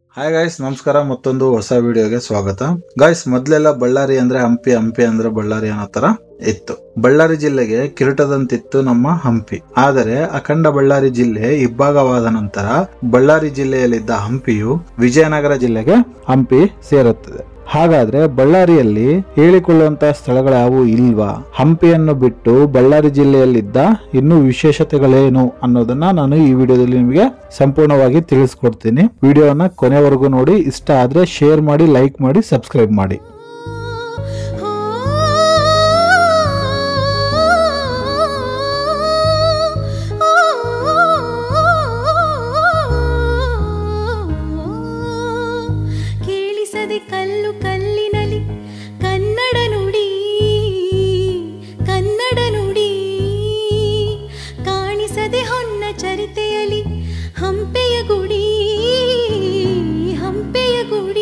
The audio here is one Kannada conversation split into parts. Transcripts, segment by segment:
ಹಾಯ್ ಗಾಯ್ಸ್ ನಮಸ್ಕಾರ ಮತ್ತೊಂದು ಹೊಸ ವಿಡಿಯೋಗೆ ಸ್ವಾಗತ ಗಾಯ್ಸ್ ಮೊದ್ಲೆಲ್ಲ ಬಳ್ಳಾರಿ ಅಂದ್ರೆ ಹಂಪಿ ಹಂಪಿ ಅಂದ್ರೆ ಬಳ್ಳಾರಿ ಅನ್ನೋ ತರ ಇತ್ತು ಬಳ್ಳಾರಿ ಜಿಲ್ಲೆಗೆ ಕಿರೀಟದಂತಿತ್ತು ನಮ್ಮ ಹಂಪಿ ಆದರೆ ಅಖಂಡ ಬಳ್ಳಾರಿ ಜಿಲ್ಲೆ ಇಬ್ಬಾಗವಾದ ನಂತರ ಬಳ್ಳಾರಿ ಜಿಲ್ಲೆಯಲ್ಲಿದ್ದ ಹಂಪಿಯು ವಿಜಯನಗರ ಜಿಲ್ಲೆಗೆ ಹಂಪಿ ಸೇರುತ್ತದೆ ಹಾಗಾದ್ರೆ ಬಳ್ಳಾರಿಯಲ್ಲಿ ಹೇಳಿಕೊಳ್ಳುವಂತಹ ಸ್ಥಳಗಳ್ಯಾವು ಇಲ್ವಾ ಹಂಪಿಯನ್ನು ಬಿಟ್ಟು ಬಳ್ಳಾರಿ ಜಿಲ್ಲೆಯಲ್ಲಿದ್ದ ಇನ್ನೂ ವಿಶೇಷತೆಗಳೇನು ಅನ್ನೋದನ್ನ ನಾನು ಈ ವಿಡಿಯೋದಲ್ಲಿ ನಿಮಗೆ ಸಂಪೂರ್ಣವಾಗಿ ತಿಳಿಸ್ಕೊಡ್ತೀನಿ ವಿಡಿಯೋನ ಕೊನೆವರೆಗೂ ನೋಡಿ ಇಷ್ಟ ಆದ್ರೆ ಶೇರ್ ಮಾಡಿ ಲೈಕ್ ಮಾಡಿ ಸಬ್ಸ್ಕ್ರೈಬ್ ಮಾಡಿ ಕೇಳಿಸದೆ ಕಲ್ಲು ಕಲ್ಲಿನಲಿ ಕನ್ನಡ ನುಡಿ ಕನ್ನಡ ನುಡಿ ಕಾಣಿಸದೆ ಹೊನ್ನ ಚರಿತೆಯಲಿ ಹಂಪೆಯ ಗುಡಿ ಹಂಪೆಯ ಗುಡಿ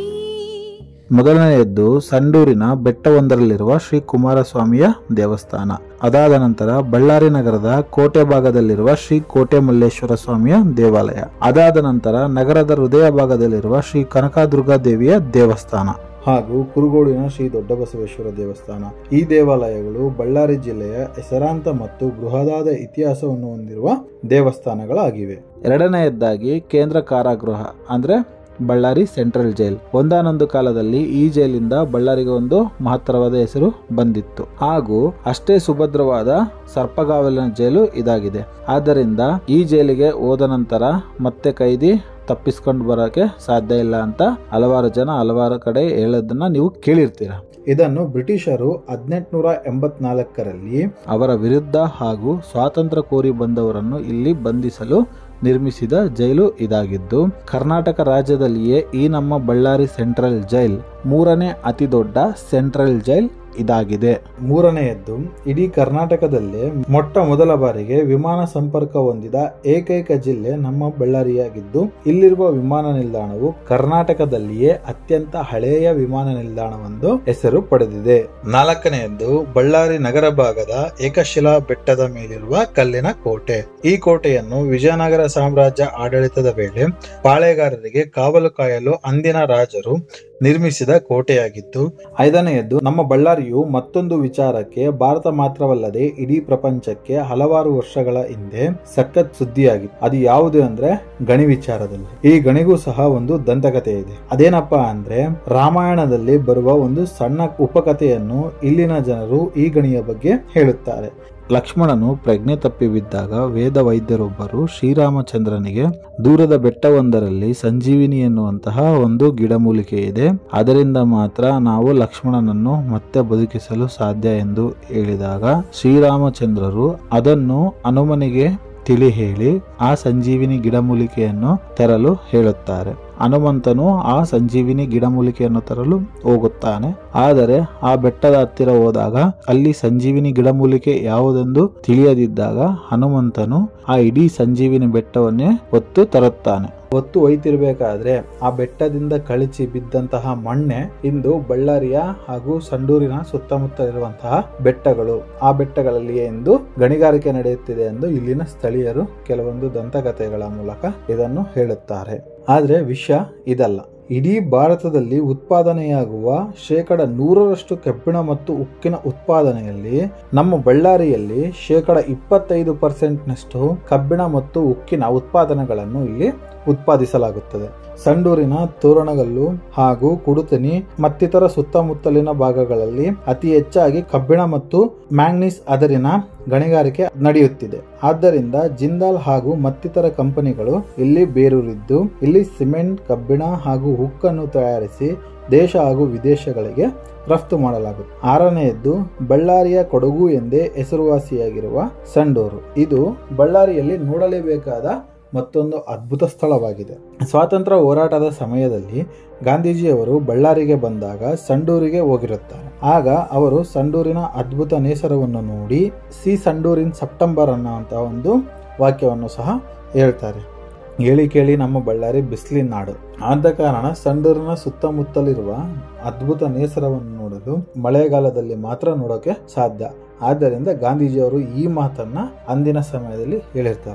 ಮೊದಲನೆಯದ್ದು ಸಂಡೂರಿನ ಬೆಟ್ಟವೊಂದರಲ್ಲಿರುವ ಶ್ರೀ ಕುಮಾರಸ್ವಾಮಿಯ ದೇವಸ್ಥಾನ ಅದಾದ ನಂತರ ಬಳ್ಳಾರಿ ನಗರದ ಕೋಟೆ ಭಾಗದಲ್ಲಿರುವ ಶ್ರೀ ಕೋಟೆ ಮಲ್ಲೇಶ್ವರ ಸ್ವಾಮಿಯ ದೇವಾಲಯ ಅದಾದ ನಂತರ ನಗರದ ಹೃದಯ ಭಾಗದಲ್ಲಿರುವ ಶ್ರೀ ಕನಕದುರ್ಗಾ ದೇವಿಯ ದೇವಸ್ಥಾನ ಹಾಗೂ ಕುರುಗೋಡಿನ ಶ್ರೀ ದೊಡ್ಡಬಸವೇಶ್ವರ ದೇವಸ್ಥಾನ ಈ ದೇವಾಲಯಗಳು ಬಳ್ಳಾರಿ ಜಿಲ್ಲೆಯ ಹೆಸರಾಂತ ಮತ್ತು ಬೃಹದಾದ ಇತಿಹಾಸವನ್ನು ಹೊಂದಿರುವ ದೇವಸ್ಥಾನಗಳಾಗಿವೆ ಎರಡನೆಯದ್ದಾಗಿ ಕೇಂದ್ರ ಕಾರಾಗೃಹ ಅಂದ್ರೆ ಬಳ್ಳಾರಿ ಸೆಂಟ್ರಲ್ ಜೈಲ್ ಒಂದಾನೊಂದು ಕಾಲದಲ್ಲಿ ಈ ಜೈಲಿಂದ ಬಳ್ಳಾರಿಗೆ ಒಂದು ಮಹತ್ತರವಾದ ಹೆಸರು ಬಂದಿತ್ತು ಹಾಗೂ ಅಷ್ಟೇ ಸುಭದ್ರವಾದ ಸರ್ಪಗಾವಲಿನ ಜೈಲು ಇದಾಗಿದೆ ಆದ್ದರಿಂದ ಈ ಜೈಲಿಗೆ ಹೋದ ನಂತರ ಮತ್ತೆ ಕೈದಿ ತಪ್ಪಿಸ್ಕೊಂಡು ಬರೋಕೆ ಸಾಧ್ಯ ಇಲ್ಲ ಅಂತ ಹಲವಾರು ಜನ ಹಲವಾರು ಕಡೆ ಹೇಳೋದನ್ನ ನೀವು ಕೇಳಿರ್ತೀರ ಇದನ್ನು ಬ್ರಿಟಿಷರು ಹದಿನೆಂಟುನೂರ ಎಂಬತ್ನಾಲ್ಕರಲ್ಲಿ ಅವರ ವಿರುದ್ಧ ಹಾಗೂ ಸ್ವಾತಂತ್ರ್ಯ ಕೋರಿ ಬಂದವರನ್ನು ಇಲ್ಲಿ ಬಂಧಿಸಲು ನಿರ್ಮಿಸಿದ ಜೈಲು ಇದಾಗಿದ್ದು ಕರ್ನಾಟಕ ರಾಜ್ಯದಲ್ಲಿಯೇ ಈ ನಮ್ಮ ಬಳ್ಳಾರಿ ಸೆಂಟ್ರಲ್ ಜೈಲ್ ಮೂರನೇ ಅತಿ ದೊಡ್ಡ ಸೆಂಟ್ರಲ್ ಜೈಲ್ ಇದಾಗಿದೆ ಮೂರನೆಯದ್ದು ಇಡೀ ಕರ್ನಾಟಕದಲ್ಲೇ ಮೊಟ್ಟ ಮೊದಲ ಬಾರಿಗೆ ವಿಮಾನ ಸಂಪರ್ಕ ಹೊಂದಿದ ಏಕೈಕ ಜಿಲ್ಲೆ ನಮ್ಮ ಬಳ್ಳಾರಿಯಾಗಿದ್ದು ಇಲ್ಲಿರುವ ವಿಮಾನ ನಿಲ್ದಾಣವು ಕರ್ನಾಟಕದಲ್ಲಿಯೇ ಅತ್ಯಂತ ಹಳೆಯ ವಿಮಾನ ನಿಲ್ದಾಣವೆಂದು ಹೆಸರು ಪಡೆದಿದೆ ನಾಲ್ಕನೆಯದ್ದು ಬಳ್ಳಾರಿ ನಗರ ಭಾಗದ ಏಕಶಿಲಾ ಬೆಟ್ಟದ ಮೇಲಿರುವ ಕಲ್ಲಿನ ಕೋಟೆ ಈ ಕೋಟೆಯನ್ನು ವಿಜಯನಗರ ಸಾಮ್ರಾಜ್ಯ ಆಡಳಿತದ ವೇಳೆ ಪಾಳೆಗಾರರಿಗೆ ಕಾವಲು ಕಾಯಲು ಅಂದಿನ ರಾಜರು ನಿರ್ಮಿಸಿದ ಕೋಟೆಯಾಗಿದ್ದು ಐದನೆಯದ್ದು ನಮ್ಮ ಬಳ್ಳಾರಿಯು ಮತ್ತೊಂದು ವಿಚಾರಕ್ಕೆ ಭಾರತ ಮಾತ್ರವಲ್ಲದೆ ಇಡೀ ಪ್ರಪಂಚಕ್ಕೆ ಹಲವಾರು ವರ್ಷಗಳ ಹಿಂದೆ ಸಖತ್ ಸುದ್ದಿಯಾಗಿತ್ತು ಅದು ಯಾವುದು ಅಂದ್ರೆ ಗಣಿ ವಿಚಾರದಲ್ಲಿ ಈ ಗಣಿಗೂ ಸಹ ಒಂದು ದಂತಕತೆ ಇದೆ ಅದೇನಪ್ಪಾ ಅಂದ್ರೆ ರಾಮಾಯಣದಲ್ಲಿ ಬರುವ ಒಂದು ಸಣ್ಣ ಉಪಕಥೆಯನ್ನು ಇಲ್ಲಿನ ಜನರು ಈ ಗಣಿಯ ಬಗ್ಗೆ ಹೇಳುತ್ತಾರೆ ಲಕ್ಷ್ಮಣನು ಪ್ರಜ್ಞೆ ತಪ್ಪಿ ಬಿದ್ದಾಗ ವೇದ ವೈದ್ಯರೊಬ್ಬರು ಶ್ರೀರಾಮಚಂದ್ರನಿಗೆ ದೂರದ ಬೆಟ್ಟವೊಂದರಲ್ಲಿ ಸಂಜೀವಿನಿ ಎನ್ನುವಂತಹ ಒಂದು ಗಿಡಮೂಲಿಕೆ ಇದೆ ಅದರಿಂದ ಮಾತ್ರ ನಾವು ಲಕ್ಷ್ಮಣನನ್ನು ಮತ್ತೆ ಬದುಕಿಸಲು ಸಾಧ್ಯ ಎಂದು ಹೇಳಿದಾಗ ಶ್ರೀರಾಮಚಂದ್ರರು ಅದನ್ನು ಹನುಮನಿಗೆ ತಿಳಿ ಹೇಳಿ ಆ ಸಂಜೀವಿನಿ ಗಿಡಮೂಲಿಕೆಯನ್ನು ತರಲು ಹೇಳುತ್ತಾರೆ ಹನುಮಂತನು ಆ ಸಂಜೀವಿನಿ ಗಿಡಮೂಲಿಕೆಯನ್ನು ತರಲು ಹೋಗುತ್ತಾನೆ ಆದರೆ ಆ ಬೆಟ್ಟದ ಹತ್ತಿರ ಹೋದಾಗ ಅಲ್ಲಿ ಸಂಜೀವಿನಿ ಗಿಡಮೂಲಿಕೆ ಯಾವುದೆಂದು ತಿಳಿಯದಿದ್ದಾಗ ಹನುಮಂತನು ಆ ಇಡೀ ಸಂಜೀವಿನಿ ಬೆಟ್ಟವನ್ನೇ ಹೊತ್ತು ತರುತ್ತಾನೆ ಹೊತ್ತು ಒಯ್ತಿರ್ಬೇಕಾದ್ರೆ ಆ ಬೆಟ್ಟದಿಂದ ಕಳಿಚಿ ಬಿದ್ದಂತಹ ಮಣ್ಣೆ ಇಂದು ಬಳ್ಳಾರಿಯ ಹಾಗೂ ಸಂಡೂರಿನ ಸುತ್ತಮುತ್ತ ಇರುವಂತಹ ಬೆಟ್ಟಗಳು ಆ ಬೆಟ್ಟಗಳಲ್ಲಿಯೇ ಎಂದು ಗಣಿಗಾರಿಕೆ ನಡೆಯುತ್ತಿದೆ ಎಂದು ಇಲ್ಲಿನ ಸ್ಥಳೀಯರು ಕೆಲವೊಂದು ದಂತಕಥೆಗಳ ಮೂಲಕ ಇದನ್ನು ಹೇಳುತ್ತಾರೆ ಆದ್ರೆ ವಿಷಯ ಇದಲ್ಲ ಇಡೀ ಭಾರತದಲ್ಲಿ ಉತ್ಪಾದನೆಯಾಗುವ ಶೇಕಡ ನೂರರಷ್ಟು ಕಬ್ಬಿಣ ಮತ್ತು ಉಕ್ಕಿನ ಉತ್ಪಾದನೆಯಲ್ಲಿ ನಮ್ಮ ಬಳ್ಳಾರಿಯಲ್ಲಿ ಶೇಕಡ ಇಪ್ಪತ್ತೈದು ಪರ್ಸೆಂಟ್ನಷ್ಟು ಕಬ್ಬಿಣ ಮತ್ತು ಉಕ್ಕಿನ ಉತ್ಪಾದನೆಗಳನ್ನು ಇಲ್ಲಿ ಉತ್ಪಾದಿಸಲಾಗುತ್ತದೆ ಸಂಡೂರಿನ ತೋರಣಗಲ್ಲು ಹಾಗೂ ಕುಡುತನಿ ಮತ್ತಿತರ ಸುತ್ತಮುತ್ತಲಿನ ಭಾಗಗಳಲ್ಲಿ ಅತಿ ಹೆಚ್ಚಾಗಿ ಕಬ್ಬಿಣ ಮತ್ತು ಮ್ಯಾಂಗ್ನೀಸ್ ಅದರಿನ ಗಣಿಗಾರಿಕೆ ನಡೆಯುತ್ತಿದೆ ಆದ್ದರಿಂದ ಜಿಂದಾಲ್ ಹಾಗೂ ಮತ್ತಿತರ ಕಂಪನಿಗಳು ಇಲ್ಲಿ ಬೇರೂರಿದ್ದು ಇಲ್ಲಿ ಸಿಮೆಂಟ್ ಕಬ್ಬಿಣ ಹಾಗೂ ಉಕ್ಕನ್ನು ತಯಾರಿಸಿ ದೇಶ ಹಾಗೂ ವಿದೇಶಗಳಿಗೆ ರಫ್ತು ಮಾಡಲಾಗುತ್ತೆ ಆರನೆಯದ್ದು ಬಳ್ಳಾರಿಯ ಕೊಡಗು ಎಂದೇ ಹೆಸರುವಾಸಿಯಾಗಿರುವ ಸಂಡೂರು ಇದು ಬಳ್ಳಾರಿಯಲ್ಲಿ ನೋಡಲೇಬೇಕಾದ ಮತ್ತೊಂದು ಅದ್ಭುತ ಸ್ಥಳವಾಗಿದೆ ಸ್ವಾತಂತ್ರ್ಯ ಹೋರಾಟದ ಸಮಯದಲ್ಲಿ ಗಾಂಧೀಜಿಯವರು ಬಳ್ಳಾರಿಗೆ ಬಂದಾಗ ಸಂಡೂರಿಗೆ ಹೋಗಿರುತ್ತಾರೆ ಆಗ ಅವರು ಸಂಡೂರಿನ ಅದ್ಭುತ ನೇಸರವನ್ನು ನೋಡಿ ಸಿ ಸಂಡೂರಿನ್ ಸೆಪ್ಟೆಂಬರ್ ಅನ್ನುವಂತಹ ಒಂದು ವಾಕ್ಯವನ್ನು ಸಹ ಹೇಳ್ತಾರೆ ಹೇಳಿ ಕೇಳಿ ನಮ್ಮ ಬಳ್ಳಾರಿ ಬಿಸಿಲಿನ ನಾಡು ಆದ ಕಾರಣ ಸಂಡೂರಿನ ಸುತ್ತಮುತ್ತಲಿರುವ ಅದ್ಭುತ ನೇಸರವನ್ನು ನೋಡಲು ಮಳೆಗಾಲದಲ್ಲಿ ಮಾತ್ರ ನೋಡೋಕೆ ಸಾಧ್ಯ ಆದ್ದರಿಂದ ಗಾಂಧೀಜಿಯವರು ಈ ಮಾತನ್ನ ಅಂದಿನ ಸಮಯದಲ್ಲಿ ಹೇಳಿರ್ತಾರೆ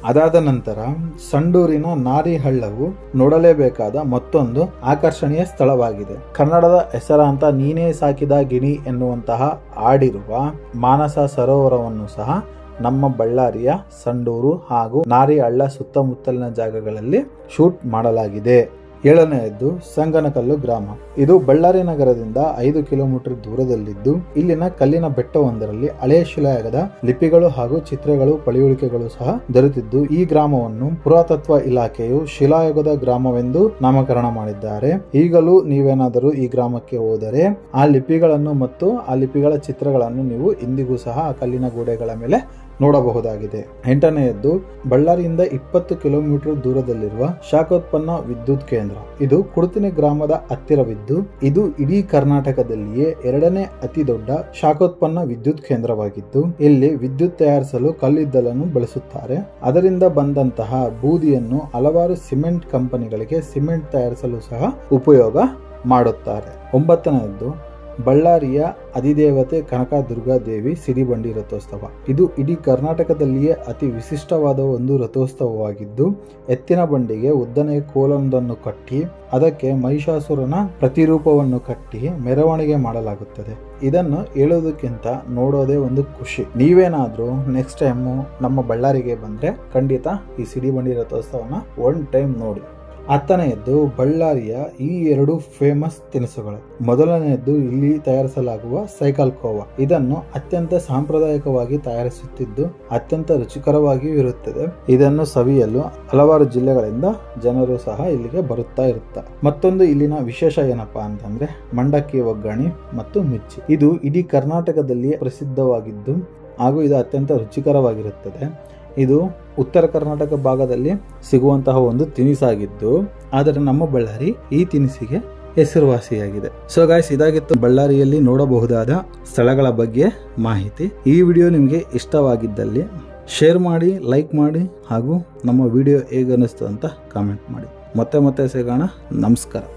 ಅದಾದ ನಂತರ ಸಂಡೂರಿನ ನಾರಿ ಹಳ್ಳವು ನೋಡಲೇಬೇಕಾದ ಮತ್ತೊಂದು ಆಕರ್ಷಣೀಯ ಸ್ಥಳವಾಗಿದೆ ಕನ್ನಡದ ಹೆಸರಾಂತ ನೀನೇ ಸಾಕಿದ ಗಿಣಿ ಎನ್ನುವಂತಹ ಹಾಡಿರುವ ಮಾನಸ ಸರೋವರವನ್ನು ಸಹ ನಮ್ಮ ಬಳ್ಳಾರಿಯ ಸಂಡೂರು ಹಾಗೂ ನಾರಿಹಳ್ಳ ಸುತ್ತಮುತ್ತಲಿನ ಜಾಗಗಳಲ್ಲಿ ಶೂಟ್ ಮಾಡಲಾಗಿದೆ ಏಳನೆಯದ್ದು ಸಂಗನಕಲ್ಲು ಗ್ರಾಮ ಇದು ಬಳ್ಳಾರಿ ನಗರದಿಂದ ಐದು ಕಿಲೋಮೀಟರ್ ದೂರದಲ್ಲಿದ್ದು ಇಲ್ಲಿನ ಕಲ್ಲಿನ ಬೆಟ್ಟವೊಂದರಲ್ಲಿ ಹಳೆಯ ಶಿಲಾಯುಗದ ಲಿಪಿಗಳು ಹಾಗೂ ಚಿತ್ರಗಳು ಪಳಿಯುಳಿಕೆಗಳು ಸಹ ದೊರೆತಿದ್ದು ಈ ಗ್ರಾಮವನ್ನು ಪುರಾತತ್ವ ಇಲಾಖೆಯು ಶಿಲಾಯುಗದ ಗ್ರಾಮವೆಂದು ನಾಮಕರಣ ಮಾಡಿದ್ದಾರೆ ಈಗಲೂ ನೀವೇನಾದರೂ ಈ ಗ್ರಾಮಕ್ಕೆ ಹೋದರೆ ಆ ಲಿಪಿಗಳನ್ನು ಮತ್ತು ಆ ಲಿಪಿಗಳ ಚಿತ್ರಗಳನ್ನು ನೀವು ಇಂದಿಗೂ ಸಹ ಆ ಕಲ್ಲಿನ ಗೋಡೆಗಳ ಮೇಲೆ ನೋಡಬಹುದಾಗಿದೆ ಎಂಟನೆಯದ್ದು ಬಳ್ಳಾರಿಯಿಂದ ಇಪ್ಪತ್ತು ಕಿಲೋಮೀಟರ್ ದೂರದಲ್ಲಿರುವ ಶಾಖೋತ್ಪನ್ನ ವಿದ್ಯುತ್ ಕೇಂದ್ರ ಇದು ಕುಡುತಿನಿ ಗ್ರಾಮದ ಹತ್ತಿರವಿದ್ದು ಇದು ಇಡೀ ಕರ್ನಾಟಕದಲ್ಲಿಯೇ ಎರಡನೇ ಅತಿ ದೊಡ್ಡ ಶಾಖೋತ್ಪನ್ನ ವಿದ್ಯುತ್ ಕೇಂದ್ರವಾಗಿದ್ದು ಇಲ್ಲಿ ವಿದ್ಯುತ್ ತಯಾರಿಸಲು ಕಲ್ಲಿದ್ದಲನ್ನು ಬಳಸುತ್ತಾರೆ ಅದರಿಂದ ಬಂದಂತಹ ಬೂದಿಯನ್ನು ಹಲವಾರು ಸಿಮೆಂಟ್ ಕಂಪನಿಗಳಿಗೆ ಸಿಮೆಂಟ್ ತಯಾರಿಸಲು ಸಹ ಉಪಯೋಗ ಮಾಡುತ್ತಾರೆ ಒಂಬತ್ತನೆಯದ್ದು ಬಳ್ಳಾರಿಯ ಅಧಿದೇವತೆ ಕನಕದುರ್ಗಾ ದೇವಿ ಸಿಡಿಬಂಡಿ ರಥೋತ್ಸವ ಇದು ಇಡೀ ಕರ್ನಾಟಕದಲ್ಲಿಯೇ ಅತಿ ವಿಶಿಷ್ಟವಾದ ಒಂದು ರಥೋತ್ಸವವಾಗಿದ್ದು ಎತ್ತಿನ ಬಂಡಿಗೆ ಉದ್ದನೆಯ ಕೋಲೊಂದನ್ನು ಕಟ್ಟಿ ಅದಕ್ಕೆ ಮಹಿಷಾಸುರನ ಪ್ರತಿರೂಪವನ್ನು ಕಟ್ಟಿ ಮೆರವಣಿಗೆ ಮಾಡಲಾಗುತ್ತದೆ ಇದನ್ನು ಹೇಳೋದಕ್ಕಿಂತ ನೋಡೋದೇ ಒಂದು ಖುಷಿ ನೀವೇನಾದ್ರೂ ನೆಕ್ಸ್ಟ್ ಟೈಮು ನಮ್ಮ ಬಳ್ಳಾರಿಗೆ ಬಂದ್ರೆ ಖಂಡಿತ ಈ ಸಿಡಿಬಂಡಿ ರಥೋತ್ಸವನ ಒನ್ ಟೈಮ್ ನೋಡಿ ಹತ್ತನೆಯದ್ದು ಬಳ್ಳಾರಿಯ ಈ ಎರಡು ಫೇಮಸ್ ತಿನಿಸುಗಳು ಮೊದಲನೆಯದ್ದು ಇಲ್ಲಿ ತಯಾರಿಸಲಾಗುವ ಸೈಕಲ್ ಕೋವಾ ಇದನ್ನು ಅತ್ಯಂತ ಸಾಂಪ್ರದಾಯಿಕವಾಗಿ ತಯಾರಿಸುತ್ತಿದ್ದು ಅತ್ಯಂತ ರುಚಿಕರವಾಗಿಯೂ ಇರುತ್ತದೆ ಇದನ್ನು ಸವಿಯಲು ಹಲವಾರು ಜಿಲ್ಲೆಗಳಿಂದ ಜನರು ಸಹ ಇಲ್ಲಿಗೆ ಬರುತ್ತಾ ಇರುತ್ತಾರೆ ಮತ್ತೊಂದು ಇಲ್ಲಿನ ವಿಶೇಷ ಏನಪ್ಪಾ ಅಂತಂದ್ರೆ ಮಂಡಕ್ಕಿ ಒಗ್ಗರಣೆ ಮತ್ತು ಮಿರ್ಚಿ ಇದು ಇಡೀ ಕರ್ನಾಟಕದಲ್ಲಿ ಪ್ರಸಿದ್ಧವಾಗಿದ್ದು ಹಾಗೂ ಇದು ಅತ್ಯಂತ ರುಚಿಕರವಾಗಿರುತ್ತದೆ ಇದು ಉತ್ತರ ಕರ್ನಾಟಕ ಭಾಗದಲ್ಲಿ ಸಿಗುವಂತಹ ಒಂದು ತಿನಿಸಾಗಿದ್ದು ಆದರೆ ನಮ್ಮ ಬಳ್ಳಾರಿ ಈ ತಿನಿಸಿಗೆ ಹೆಸರುವಾಸಿಯಾಗಿದೆ ಸೊ ಗಾಯ್ಸ್ ಇದಾಗಿತ್ತು ಬಳ್ಳಾರಿಯಲ್ಲಿ ನೋಡಬಹುದಾದ ಸ್ಥಳಗಳ ಬಗ್ಗೆ ಮಾಹಿತಿ ಈ ವಿಡಿಯೋ ನಿಮಗೆ ಇಷ್ಟವಾಗಿದ್ದಲ್ಲಿ ಶೇರ್ ಮಾಡಿ ಲೈಕ್ ಮಾಡಿ ಹಾಗೂ ನಮ್ಮ ವಿಡಿಯೋ ಹೇಗನ್ನಿಸ್ತು ಅಂತ ಕಾಮೆಂಟ್ ಮಾಡಿ ಮತ್ತೆ ಮತ್ತೆ ಸಿಗೋಣ ನಮಸ್ಕಾರ